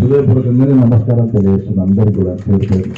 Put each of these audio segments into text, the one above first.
హృదయపూర్వకంగానే నమస్కారం తెలియజేస్తున్నాను అందరికీ కూడా పేరు పేరు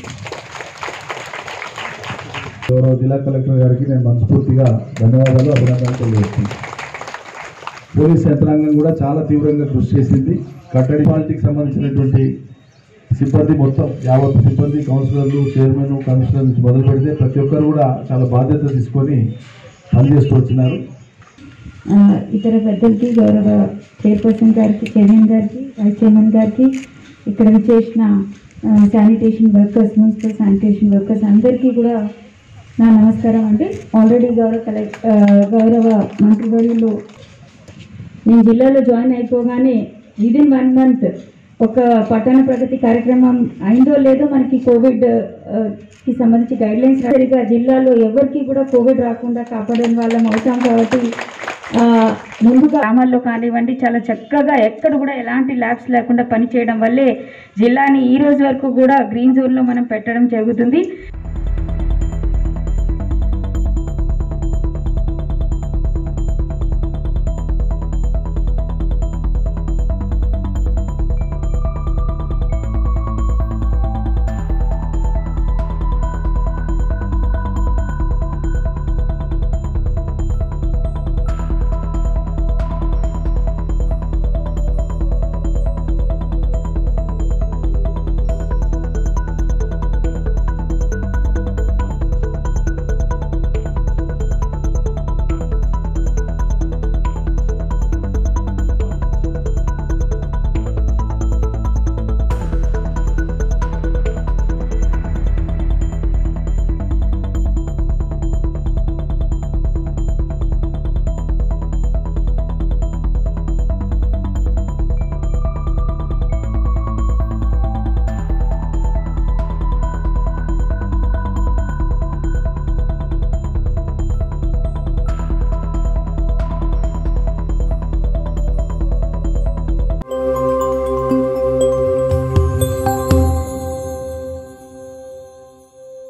గౌరవ జిల్లా కలెక్టర్ గారికి నేను మనస్ఫూర్తిగా ధన్యవాదాలు అభినందనలు తెలియజేస్తున్నాను పోలీస్ యంత్రాంగం కూడా చాలా తీవ్రంగా కృషి చేసింది కట్టడి పాలిటీకి సంబంధించినటువంటి సిబ్బంది మొత్తం యావత్ సిబ్బంది కౌన్సిలర్లు చైర్మన్ కమిషనర్ నుంచి మొదలు పెడితే ప్రతి ఒక్కరు కూడా చాలా బాధ్యత తీసుకొని పనిచేస్తూ వచ్చినారు ఆ, ఇతర పెద్దలకి గౌరవ చైర్పర్సన్ గారికి చైర్మన్ గారికి వైస్ చైర్మన్ గారికి ఇక్కడ చేసిన sanitation workers municipal sanitation workers అందరికీ కూడా నా నమస్కారం అండి ఆల్రెడీ గౌరవ కలెక్ట్ ఆ, గౌరవ మంత్రివర్యులు నేను జిల్లాలో జాయిన్ అయిపోగానే విదిన్ వన్ మంత్ ఒక పట్టణ ప్రగతి కార్యక్రమం అయిందో లేదో మనకి కోవిడ్ ఆ, కి సంబంధించి గైడ్ లైన్స్ సరిగా జిల్లాలో ఎవరికి కూడా కోవిడ్ రాకుండా కాపాడని వాళ్ళం అవుతాం కాబట్టి ఆ, ముందుగా గ్రామాల్లో కానివ్వండి చాలా చక్కగా ఎక్కడ కూడా ఎలాంటి ల్యాబ్స్ లేకుండా పనిచేయడం వల్లే జిల్లాని ఈ రోజు వరకు కూడా గ్రీన్ జోన్లో మనం పెట్టడం జరుగుతుంది